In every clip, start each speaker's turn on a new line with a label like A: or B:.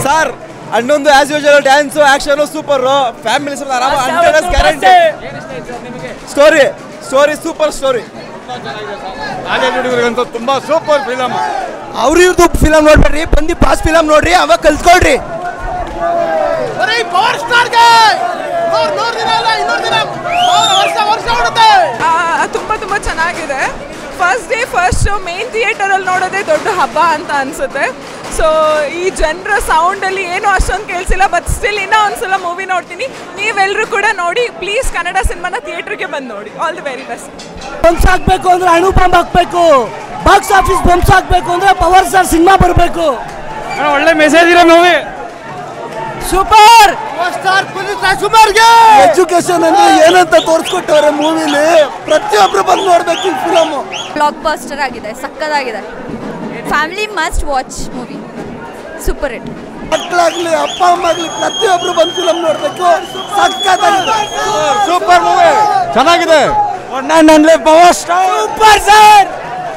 A: sir ಹನ್ನೊಂದು as usual dance action super family ಆರಾಮ hundred guarantee story story super story
B: college ಹುಡುಗರಿಗಂತೂ ತುಂಬಾ super film
A: ಅವ್ರ ಇವ್ರದ್ದು ಫಿಲಮ್ ನೋಡ್ಬೇಡ್ರಿ ಬಂದು ಪಾಸ್ ಫಿಲಮ್ ನೋಡ್ರಿ ಅವಾಗ ಕಲ್ತ್ಕೊಳ್ರಿ
C: ಪವರ್ ಸ್ಟಾರ್ಗೆ ನೋಡ್ದಿರಲ್ಲ ಇನ್ನೊಂದು ದಿನ ವರ್ಷ ವರ್ಷ ಓಡುತ್ತೆ
D: ತುಂಬ ತುಂಬ ಚೆನ್ನಾಗಿದೆ first day first show main ಥಿಯೇಟರಲ್ಲಿ ನೋಡೋದೇ ದೊಡ್ಡ ಹಬ್ಬ ಅಂತ ಅನಿಸುತ್ತೆ ಸೊ ಈ ಜನರ ಸೌಂಡಲ್ಲಿ ಏನೂ ಅಷ್ಟೊಂದು ಕೇಳಿಸಿಲ್ಲ ಬಟ್ ಸ್ಟಿಲ್ ಇನ್ನೂ ಒಂದ್ಸಲ ಮೂವಿ ನೋಡ್ತೀನಿ ನೀವೆಲ್ಲರೂ ಕೂಡ ನೋಡಿ ಪ್ಲೀಸ್ ಕನ್ನಡ ಸಿನಿಮಾನ ಥಿಯೇಟ್ರಿಗೆ ಬಂದು ನೋಡಿ all the very best
E: bumps ಹಾಕ್ಬೇಕು ಅಂದ್ರೆ ಅಣು ಬಾಂಬ್ ಹಾಕ್ಬೇಕು ಬಾಕ್ಸ್ ಆಫೀಸ್ ಬಂಪ್ಸ್ ಹಾಕ್ಬೇಕು ಅಂದ್ರೆ ಪವರ್ ಸ್ಟಾರ್ ಸಿನಿಮಾ ಬರಬೇಕು
B: ಒಳ್ಳೆ ಮೆಸೇಜ್ ಇರೋ ಮೂವಿ
E: ಸೂಪರ್
C: ಸ್ಟಾರ್ ಪುನೀತ್ ರಾಜ್ಕುಮಾರ್ಗೆ
A: ಎಜುಕೇಶನ್ ಅಂದ್ರೆ ಏನಂತ ತೋರಿಸ್ಕೊಟ್ಟವ್ರೆ ಮೂವಿಲಿ ಪ್ರತಿಯೊಬ್ರು ಬಂದು ನೋಡ್ಬೇಕು ಈ ಫಿಲಮ್
F: ಬ್ಲಾಕ್ ಬಸ್ಟರ್ ಆಗಿದೆ ಸಕ್ಕದಾಗಿದೆ family must watch movie super hit
A: ಮಕ್ಕಳಾಗ್ಲಿ ಅಪ್ಪ ಅಮ್ಮ ಆಗ್ಲಿ ಪ್ರತಿಯೊಬ್ರು ಬಂದು ಫಿಲಮ್ ನೋಡ್ಬೇಕು ಸಕ್ಕತ್ತಾಗಿದೆ
B: ಸೂಪರ್ ಮೂವಿ ಚೆನ್ನಾಗಿದೆ
A: ಪವರ್ ಸ್ಟಾರ್ ಸೂಪರ್ ಸರ್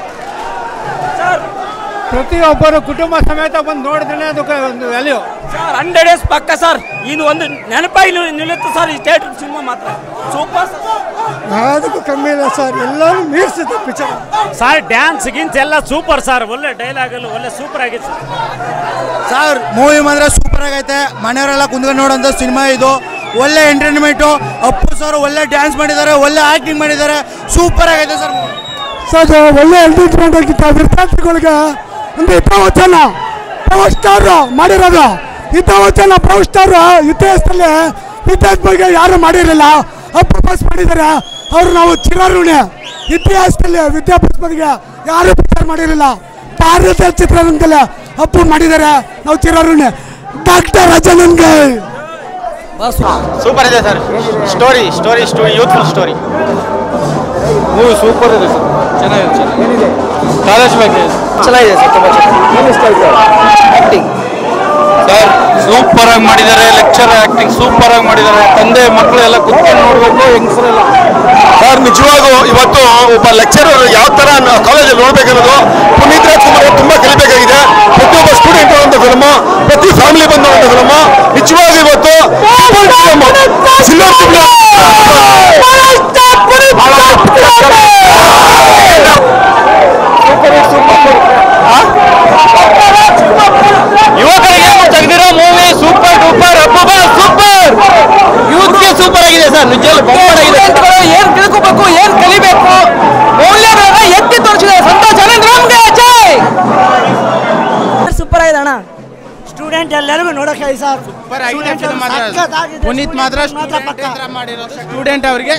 B: ಪ್ರತಿಯೊಬ್ಬರು ಕುಟುಂಬ ಸಮೇತ ಬಂದು ನೋಡಿದ್ರೆ ಅದಕ್ಕೆ ಒಂದು ವ್ಯಾಲ್ಯೂ
E: ಸರ್ ಹಂಡ್ರೆಡ್ ಡೇಸ್ ಪಕ್ಕ ಸರ್ ಇದು ಒಂದು ನೆನಪಾಗಿ ನಿಲ್ಲುತ್ತೆ ಸರ್ ಈ ಥಿಯೇಟರ್ ಸಿನಿಮಾ ಮಾತ್ರ ಸೂಪರ್
B: ಯಾವುದಕ್ಕೂ ಕಮ್ಮಿ ಇಲ್ಲ ಸರ್ ಎಲ್ಲರೂ ಮೀರಿಸುತ್ತೆ ಪಿಕ್ಚರ್
E: ಸರ್ ಡ್ಯಾನ್ಸ್ ಗಿನ್ಸ್ ಎಲ್ಲ ಸೂಪರ್ ಸರ್ ಒಳ್ಳೆ ಡೈಲಾಗ್ ಎಲ್ಲ ಒಳ್ಳೆ ಸೂಪರ್ ಆಗಿದೆ ಸರ್
A: ಸರ್ ಮೂವಿ ಮಾತ್ರ ಸೂಪರ್ ಆಗೈತೆ ಮನೆಯವರೆಲ್ಲ ಕುಂದ್ಕೊಂಡು ನೋಡೋಂಥ ಸಿನಿಮಾ ಇದು ಒಳ್ಳೆ ಎಂಟರ್ಟೈನ್ಮೆಂಟು ಅಪ್ಪು ಸರ್ ಒಳ್ಳೆ ಡ್ಯಾನ್ಸ್ ಮಾಡಿದ್ದಾರೆ ಒಳ್ಳೆ ಆಕ್ಟಿಂಗ್ ಮಾಡಿದ್ದಾರೆ ಸೂಪರ್ ಆಗೈತೆ ಸರ್
G: ಸರ್ ಒಳ್ಳೆ ಎಂಟರ್ಟೈನ್ಮೆಂಟ್ ಆಗಿತ್ತು ವಿದ್ಯಾರ್ಥಿಗಳಿಗೆ ಒಂದು ಹಿತವಚನ ಪವರ್ ಸ್ಟಾರ್ ಮಾಡಿರೋದು ಹಿತವಚನ ಪವರ್ ಸ್ಟಾರ್ ಇತಿಹಾಸದಲ್ಲಿ ಇತಿಹಾಸ ಬಗ್ಗೆ ಯಾರು ಮಾಡಿರಲಿಲ್ಲ ಅಪ್ಪ ಪಾಸ್ ಮಾಡಿದ್ದಾರೆ ಅವ್ರು ನಾವು ಚಿರಋಣಿ ಇತಿಹಾಸದಲ್ಲಿ ವಿದ್ಯಾಭ್ಯಾಸ ಬಗ್ಗೆ ಯಾರು ಪಿಕ್ಚರ್ ಮಾಡಿರಲಿಲ್ಲ ಭಾರತ ಚಿತ್ರರಂಗದಲ್ಲಿ ಅಪ್ಪು ಮಾಡಿದ್ದಾರೆ ನಾವು ಚಿರಋಣಿ ಡಾಕ್ಟರ್ ಅಜನನ್ಗೆ
H: ಸೂಪರ್ ಇದೆ sir story story story youthful story
B: movie super ಇದೆ ಸರ್ ಚೆನ್ನಾಗಿದೆ ಚೆನ್ನಾಗಿದೆ ಕಾಲೇಜ್ ಬಗ್ಗೆ
H: ಚೆನ್ನಾಗಿದೆ ಸರ್ ತುಂಬ ಆಕ್ಟಿಂಗ್ ಸರ್ ಸೂಪರ್ ಆಗಿ ಮಾಡಿದ್ದಾರೆ ಲೆಕ್ಚರ್ ಆಕ್ಟಿಂಗ್ ಸೂಪರ್ ಆಗಿ ಮಾಡಿದ್ದಾರೆ ತಂದೆ ಮಕ್ಕಳು ಎಲ್ಲ ಕುತ್ಕೊಂಡು ನೋಡಬೇಕು ಹೆಂಗಸರೆಲ್ಲ
I: ಸರ್ ನಿಜವಾಗೂ ಇವತ್ತು ಒಬ್ಬ ಲೆಕ್ಚರರ್ ಯಾವ ತರ ಕಾಲೇಜಲ್ಲಿ ನೋಡ್ಬೇಕನ್ನೋದು ಪುನೀತ್ ರಾಜ್ಕುಮಾರ್ ಅವ್ರು ತುಂಬಾ ಕಲಿಬೇಕಾಗಿದೆ ಪ್ರತಿಯೊಬ್ಬ ಸ್ಟೂಡೆಂಟ್ ಅಂತ ಫಿಲ್ಮ್ ಪ್ರತಿ ಫ್ಯಾಮಿಲಿ ಬಂದ ಫಿಲ್ಮ್ ನಿಜವಾಗೂ ಇವತ್ತು ಸಿಲ್ವರ್
H: ಯುವಕರಿಗೆ ತೆಗೆದಿರೋ ಮೂವಿ ಸೂಪರ್ ಡೂಪರ್ ಅಬ್ಬಬ್ಬ ಸೂಪರ್ ಯೂತ್ಗೆ ಸೂಪರ್ ಆಗಿದೆ ಸರ್ ನಿಜವಾಗ್ಲೂ ಬಂಪರ್ ಆಗಿದೆ ಏನ್ ತಿಳ್ಕೋಬೇಕು ಏನ್ ಕಲಿಬೇಕು ಮೌಲ್ಯಗಳನ್ನ ಎತ್ತಿ ತೋರಿಸಿದೆ ಸಂತೋಷ ನಮ್ಗೆ ಜೈ
E: ಸೂಪರ್ ಆಗಿದೆ ಅಣ್ಣ ಸ್ಟೂಡೆಂಟ್ ಎಲ್ಲರಿಗೂ ನೋಡಕ್ಕೆ ಸರ್
H: ಪುನೀತ್ ಮಾತ್ರ
B: ಸ್ಟೂಡೆಂಟ್ ಅವರಿಗೆ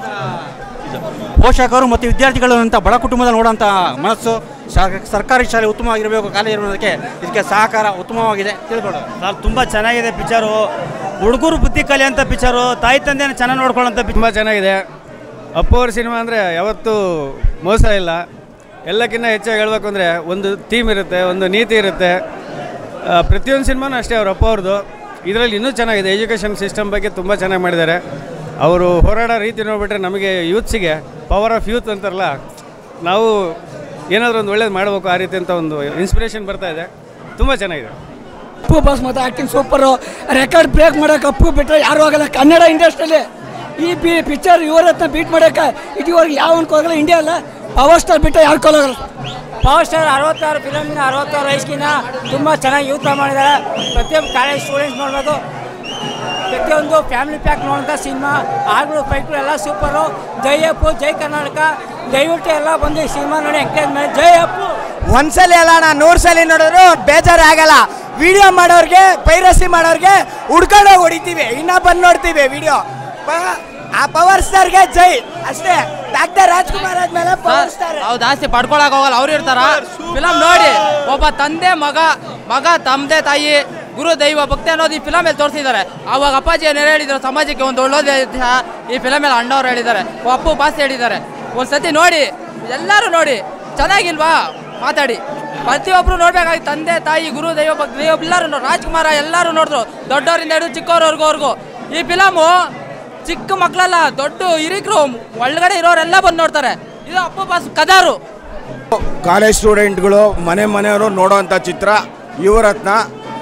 E: ಪೋಷಕರು ಮತ್ತು ವಿದ್ಯಾರ್ಥಿಗಳು ಅಂತ ಬಡ ಕುಟುಂಬದಲ್ಲಿ ನೋಡುವಂಥ ಮನಸ್ಸು ಶಾ- ಸರ್ಕಾರಿ ಶಾಲೆ ಉತ್ತಮವಾಗಿರಬೇಕು ಕಾಲೇಜ್ ಇರೋದಕ್ಕೆ ಇದಕ್ಕೆ ಸಹಕಾರ ಉತ್ತಮವಾಗಿದೆ ತಿಳ್ಕೊಳ್ಳೋದು
J: ಸರ್ ತುಂಬ ಚೆನ್ನಾಗಿದೆ ಪಿಕ್ಚರು ಹುಡುಗರು ಬುದ್ಧಿ ಕಲಿಯೋಂಥ ಪಿಕ್ಚರು ತಾಯಿ ತಂದೆನ ಚೆನ್ನಾಗಿ ನೋಡ್ಕೊಳ್ಳೋಂಥ ಪಿಕ್ಚರ್
B: ತುಂಬ ಚೆನ್ನಾಗಿದೆ ಅಪ್ಪು ಅವ್ರ ಸಿನಿಮಾ ಅಂದರೆ ಯಾವತ್ತೂ ಮೋಸ ಇಲ್ಲ ಎಲ್ಲಕ್ಕಿಂತ ಹೆಚ್ಚಾಗಿ ಹೇಳ್ಬೇಕು ಅಂದರೆ ಒಂದು ಥೀಮ್ ಇರುತ್ತೆ ಒಂದು ನೀತಿ ಇರುತ್ತೆ ಆ, ಪ್ರತಿಯೊಂದು ಸಿನಿಮಾನೂ ಅಷ್ಟೇ ಅವ್ರ ಅಪ್ಪ ಅವ್ರದ್ದು ಇದರಲ್ಲಿ ಇನ್ನೂ ಚೆನ್ನಾಗಿದೆ ಎಜುಕೇಷನ್ ಸಿಸ್ಟಮ್ ಬಗ್ಗೆ ತುಂಬ ಚೆನ್ನಾಗಿ ಮಾಡಿದ್ದಾರೆ ಅವರು ಹೋರಾಡೋ ರೀತಿ ನೋಡ್ಬಿಟ್ರೆ ನಮಗೆ ಯೂತ್ಸಿಗೆ ಪವರ್ ಆಫ್ ಯೂತ್ ಅಂತಾರಲ್ಲ ನಾವು ಏನಾದರೂ ಒಂದು ಒಳ್ಳೇದು ಮಾಡಬೇಕು ಆ ರೀತಿ ಅಂತ ಒಂದು ಇನ್ಸ್ಪಿರೇಷನ್ ಬರ್ತಾ ಇದೆ ತುಂಬ ಚೆನ್ನಾಗಿದೆ
G: ಅಪ್ಪು ಬಾಸ್ ಮತ್ತು ಆ್ಯಕ್ಟಿಂಗ್ ಸೂಪರು ರೆಕಾರ್ಡ್ ಬ್ರೇಕ್ ಮಾಡೋಕೆ ಅಪ್ಪು ಬಿಟ್ಟರೆ ಯಾರು ಆಗಲ್ಲ ಕನ್ನಡ ಇಂಡಸ್ಟ್ರಿಯಲ್ಲಿ ಈ ಬಿ ಪಿಕ್ಚರ್ ಇವ್ರ ಹತ್ರ ಬೀಟ್ ಮಾಡೋಕೆ ಇದುವರೆಗೆ ಯಾವ ಹೋಗಲ್ಲ ಇಂಡಿಯಾ ಅಲ್ಲ ಪವರ್ ಸ್ಟಾರ್ ಬಿಟ್ಟರೆ ಯಾರು ಕೊಲ್ಲೋಗಲ್ಲ
E: ಪವರ್ ಸ್ಟಾರ್ ಅರವತ್ತಾರು ಫಿಲಮ್ನ ಅರವತ್ತಾರು ವಯಸ್ಸಿನ ತುಂಬ ಚೆನ್ನಾಗಿ ಯೂಸ್ ಮಾಡಿದ್ದಾರೆ ಪ್ರತಿಯೊಬ್ಬ ಕಾಲೇಜ್ ಸ್ಟೂಡೆಂಟ್ಸ್ ನೋಡಬೇಕು ಪ್ರತಿಯೊಂದು ಫ್ಯಾಮಿಲಿ ಪ್ಯಾಕ್ ನೋಡೋಂಥ ಸಿನಿಮಾ ಹಾಡುಗಳು ಫೈಟ್ಗಳು ಎಲ್ಲ ಸೂಪರು ಜೈ ಅಪ್ಪು ಜೈ ಕರ್ನಾಟಕ ದಯವಿಟ್ಟು ಎಲ್ಲ ಬಂದು ಈ ಸಿನಿಮಾ ನೋಡಿ ಎಂಕರೇಜ್ ಮಾಡಿ ಜೈ ಅಪ್ಪು
A: ಒಂದ್ಸಲಿ ಅಲ್ಲ ನಾ ನೂರು ಸಲ ನೋಡಿದ್ರು ಬೇಜಾರು ಆಗಲ್ಲ ವಿಡಿಯೋ ಮಾಡೋರ್ಗೆ ಪೈರಸಿ ಮಾಡೋರ್ಗೆ ಹುಡ್ಕೊಂಡು ಹೋಗಿ ಹೊಡಿತೀವಿ ಇನ್ನ ಬಂದು ನೋಡ್ತೀವಿ ವಿಡಿಯೋ ಆ ಪವರ್ ಸ್ಟಾರ್ಗೆ ಜೈ ಅಷ್ಟೇ ಡಾಕ್ಟರ್ ರಾಜ್ಕುಮಾರ್ ಆದ್ಮೇಲೆ ಪವರ್ ಸ್ಟಾರ್
H: ನಾವು ಜಾಸ್ತಿ ಪಡ್ಕೊಳಕ್ ಹೋಗಲ್ಲ ಅವ್ರು ಇರ್ತಾರ ಫಿಲಮ್ ನೋಡಿ ಒಬ್ಬ ತಂದೆ ಮಗ ಮಗ ತಂದೆ ತಾಯಿ ಗುರು ದೈವ ಭಕ್ತಿ ಅನ್ನೋದು ಈ ಫಿಲಮ್ ಅಲ್ಲಿ ತೋರಿಸಿದ್ದಾರೆ ಅವಾಗ ಅಪ್ಪಾಜಿ ಏನು ಹೇಳಿದ್ರು ಸಮಾಜಕ್ಕೆ ಒಂದು ಒಳ್ಳೋದು ಈ ಫಿಲಮ್ ಅಲ್ಲಿ ಅಣ್ಣವ್ರು ಹೇಳಿದ್ದಾರೆ ಅಪ್ಪು ಬಾಸ್ ಹೇಳಿದ್ದಾರೆ ಒಂದ್ಸತಿ ನೋಡಿ ಎಲ್ಲರೂ ನೋಡಿ ಚೆನ್ನಾಗಿಲ್ವಾ ಮಾತಾಡಿ ಪ್ರತಿಯೊಬ್ರು ನೋಡ್ಬೇಕಾಗಿ ತಂದೆ ತಾಯಿ ಗುರು ದೈವ ಭಕ್ತಿ ಎಲ್ಲರೂ ನೋಡಿ ರಾಜ್ಕುಮಾರ ಎಲ್ಲರೂ ನೋಡಿದ್ರು ದೊಡ್ಡವರಿಂದ ಹಿಡಿದು ಚಿಕ್ಕವ್ರವ್ರಿಗೂ ಈ ಫಿಲಮು ಚಿಕ್ಕ ಮಕ್ಕಳಲ್ಲ ದೊಡ್ಡ ಹಿರಿಕರು ಒಳಗಡೆ ಇರೋರೆಲ್ಲ ಬಂದು ನೋಡ್ತಾರೆ ಇದು ಅಪ್ಪು ಬಾಸ್ ಕದಾರು
I: ಕಾಲೇಜ್ ಸ್ಟೂಡೆಂಟ್ಗಳು ಮನೆ ಮನೆಯವರು ನೋಡೋವಂಥ ಚಿತ್ರ ಯುವರತ್ನ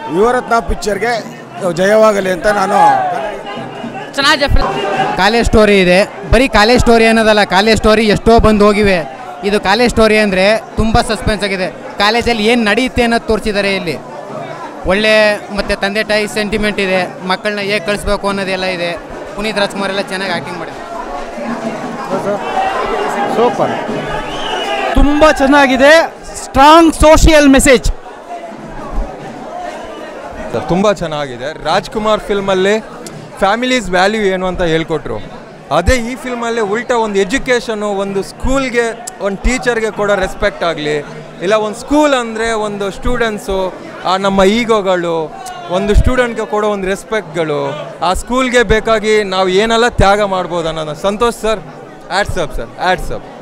K: ಯುವರತ್ನ ಪಿಕ್ಚರ್ಗೆ ಜಯವಾಗಲಿ ಅಂತ ನಾನು
H: ಚೆನ್ನಾಗಿದೆ
L: ಕಾಲೇಜ್ ಸ್ಟೋರಿ ಇದೆ ಬರೀ ಕಾಲೇಜ್ ಸ್ಟೋರಿ ಅನ್ನೋದಲ್ಲ ಕಾಲೇಜ್ ಸ್ಟೋರಿ ಎಷ್ಟೋ ಬಂದು ಹೋಗಿವೆ ಇದು ಕಾಲೇಜ್ ಸ್ಟೋರಿ ಅಂದರೆ ತುಂಬ ಸಸ್ಪೆನ್ಸ್ ಆಗಿದೆ ಕಾಲೇಜಲ್ಲಿ ಏನು ನಡೆಯುತ್ತೆ ಅನ್ನೋದು ತೋರಿಸಿದ್ದಾರೆ ಇಲ್ಲಿ ಒಳ್ಳೆ ಮತ್ತು ತಂದೆ ತಾಯಿ ಸೆಂಟಿಮೆಂಟ್ ಇದೆ ಮಕ್ಕಳನ್ನ ಹೇಗೆ ಕಳಿಸ್ಬೇಕು ಅನ್ನೋದೆಲ್ಲ ಇದೆ ಪುನೀತ್ ರಾಜ್ಕುಮಾರ್ ಎಲ್ಲ ಚೆನ್ನಾಗಿ ಆ್ಯಕ್ಟಿಂಗ್ ಮಾಡಿದ್ದಾರೆ
M: ಸೂಪರ್ ತುಂಬ ಚೆನ್ನಾಗಿದೆ ಸ್ಟ್ರಾಂಗ್ ಸೋಷಿಯಲ್ ಮೆಸೇಜ್
N: ತುಂಬ ಚೆನ್ನಾಗಿದೆ ರಾಜ್ಕುಮಾರ್ ಫಿಲ್ಮಲ್ಲಿ ಫ್ಯಾಮಿಲೀಸ್ ವ್ಯಾಲ್ಯೂ ಏನು ಅಂತ ಹೇಳ್ಕೊಟ್ರು ಅದೇ ಈ ಫಿಲ್ಮಲ್ಲಿ ಉಲ್ಟಾ ಒಂದು ಎಜುಕೇಷನು ಒಂದು ಸ್ಕೂಲ್ಗೆ ಒಂದು ಟೀಚರ್ಗೆ ಕೊಡೋ ರೆಸ್ಪೆಕ್ಟ್ ಆಗಲಿ ಇಲ್ಲ ಒಂದು ಸ್ಕೂಲ್ ಅಂದರೆ ಒಂದು ಸ್ಟೂಡೆಂಟ್ಸು ಆ ನಮ್ಮ ಈಗೋಗಳು ಒಂದು ಸ್ಟೂಡೆಂಟ್ಗೆ ಕೊಡೋ ಒಂದು ರೆಸ್ಪೆಕ್ಟ್ಗಳು ಆ ಸ್ಕೂಲ್ಗೆ ಬೇಕಾಗಿ ನಾವು ಏನೆಲ್ಲ ತ್ಯಾಗ ಮಾಡ್ಬೋದು ಅನ್ನೋದು ಸಂತೋಷ್ ಸರ್ ಆ್ಯಡ್ಸಪ್ ಸರ್ ಆ್ಯಡ್ಸಪ್